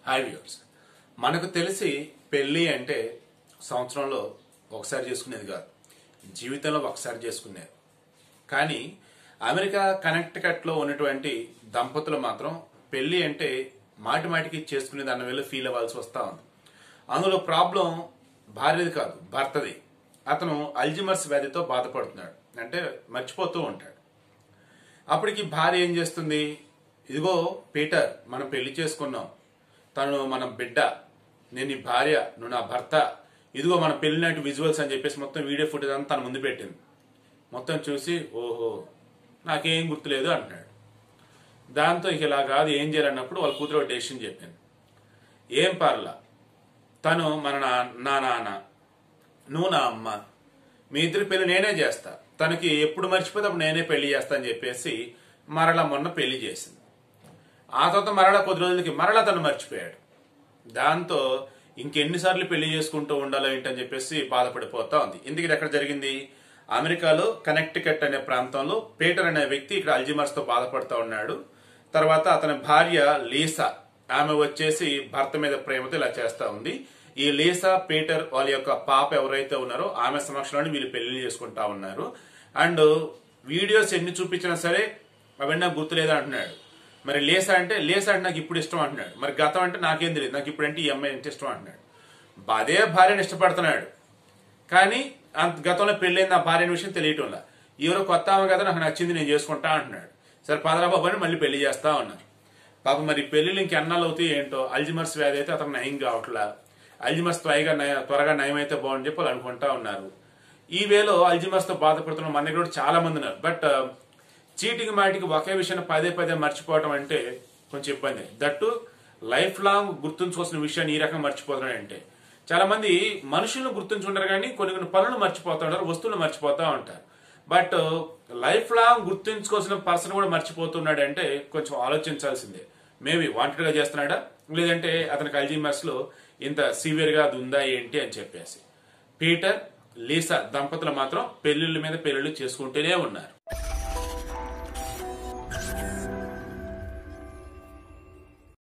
hi viewers మనకు తెలిసి పెళ్ళి అంటే సంవత్సరంలో ఒకసారి చేసుకునేది కాదు జీవితంలో ఒకసారి చేసుకునేది కానీ అమెరికా కనెక్టికట్లో ఉన్నటువంటి దంపతులు మాత్రం పెళ్ళి అంటే మాటి మాటికి చేసుకునేది అన్న వేళ ఫీల్ అవ్వాల్సి వస్తూ ఉంది అందులో ప్రాబ్లం భార్యది కాదు భర్తది అతను అల్జిమర్స్ వ్యాధితో బాధపడుతున్నాడు అంటే మర్చిపోతూ ఉంటాడు అప్పటికి భార్య ఏం చేస్తుంది ఇదిగో పీటర్ మనం పెళ్లి చేసుకున్నాం తను మన బిడ్డ నేను నీ భార్య నువ్వు నా భర్త ఇదిగో మన పెళ్లి నాటి విజువల్స్ అని చెప్పేసి మొత్తం వీడియో ఫుటేజ్ అంతా తన ముందు పెట్టింది మొత్తం చూసి ఓహో నాకేం గుర్తులేదు అంటున్నాడు దాంతో ఇక ఇలా కాదు ఏం చేయాలన్నప్పుడు వాళ్ళ కూతురు ఒక డెసిషన్ చెప్పింది ఏం పర్లా తను మన నా- నా నాన్న నువ్వు నా అమ్మ మీ ఇద్దరి పెళ్లి నేనే చేస్తా తనకి ఎప్పుడు మర్చిపోతే అప్పుడు నేనే పెళ్లి చేస్తా అని చెప్పేసి మరలా మొన్న పెళ్లి చేసింది ఆ తర్వాత మరలా కొద్ది రోజులకి మరలా తను మర్చిపోయాడు దాంతో ఇంకెన్నిసార్లు పెళ్లి చేసుకుంటూ ఉండాలో ఏంటని చెప్పేసి బాధపడిపోతా ఉంది ఇందుకు ఇది ఎక్కడ జరిగింది అమెరికాలో కనెక్టికట్ అనే ప్రాంతంలో పీటర్ అనే వ్యక్తి ఇక్కడ అల్జిమర్స్ తో బాధపడుతూ ఉన్నాడు తర్వాత అతని భార్య లీసా ఆమె వచ్చేసి భర్త మీద ప్రేమతో ఇలా చేస్తా ఉంది ఈ లీసా పీటర్ వాళ్ళ యొక్క పాప ఎవరైతే ఉన్నారో ఆమె సమక్షంలో వీళ్ళు పెళ్లి చేసుకుంటా ఉన్నారు అండ్ వీడియోస్ ఎన్ని చూపించినా సరే అవన్నీ నాకు గుర్తులేదు అంటున్నాడు మరి లేసా అంటే లేసా అంటే నాకు ఇప్పుడు ఇష్టం అంటున్నాడు మరి గతం అంటే నాకేం తెలియదు నాకు ఇప్పుడు అంటే ఈ అమ్మాయి అంటే ఇష్టం అంటున్నాడు అదే భార్యను ఇష్టపడుతున్నాడు కానీ అంత గతంలో పెళ్ళైంది ఆ భార్య అనే విషయం తెలియటంలా ఎవరో కొత్త ఆమె కదా నాకు నచ్చింది నేను చేసుకుంటా అంటున్నాడు సరే పదరాబాబు అని మళ్ళీ పెళ్లి చేస్తా ఉన్నారు పాప మరి పెళ్లిళ్ళు ఇంకెన్నాళ్ళు అవుతాయి ఏంటో అల్జిమర్స్ వ్యాధి అయితే అతను నయం కావట్లా అల్జిమర్స్ త్వరగా నయ త్వరగా నయం అయితే బాగుంని చెప్పి వాళ్ళు అనుకుంటా ఉన్నారు ఈ వేలో అల్జిమర్స్ తో బాధపడుతున్న మన దగ్గర కూడా చాలా మంది ఉన్నారు బట్ చీటికి మాటికి ఒకే విషయాన్ని పదే పదే మర్చిపోవటం అంటే కొంచెం ఇబ్బంది దట్టు లైఫ్ లాంగ్ గుర్తుంచుకోవాల్సిన విషయాన్ని ఈ రకంగా మర్చిపోతున్నాడంటే చాలా మంది మనుషులను గుర్తుంచుకుంటారు కానీ కొన్ని కొన్ని పనులు మర్చిపోతూ ఉంటారు వస్తువులు మర్చిపోతూ ఉంటారు బట్ లైఫ్ లాంగ్ గుర్తుంచుకోవాల్సిన పర్సన్ కూడా మర్చిపోతున్నాడు అంటే కొంచెం ఆలోచించాల్సిందే మేబీ వాంటెడ్ గా చేస్తున్నాడా లేదంటే అతనికి అల్జీమర్స్ లో ఇంత సివియర్ గా అది ఉందా ఏంటి అని చెప్పేసి పీటర్ లీసా దంపతులు మాత్రం పెళ్లిళ్ళ మీద పెళ్లిళ్ళు చేసుకుంటూనే ఉన్నారు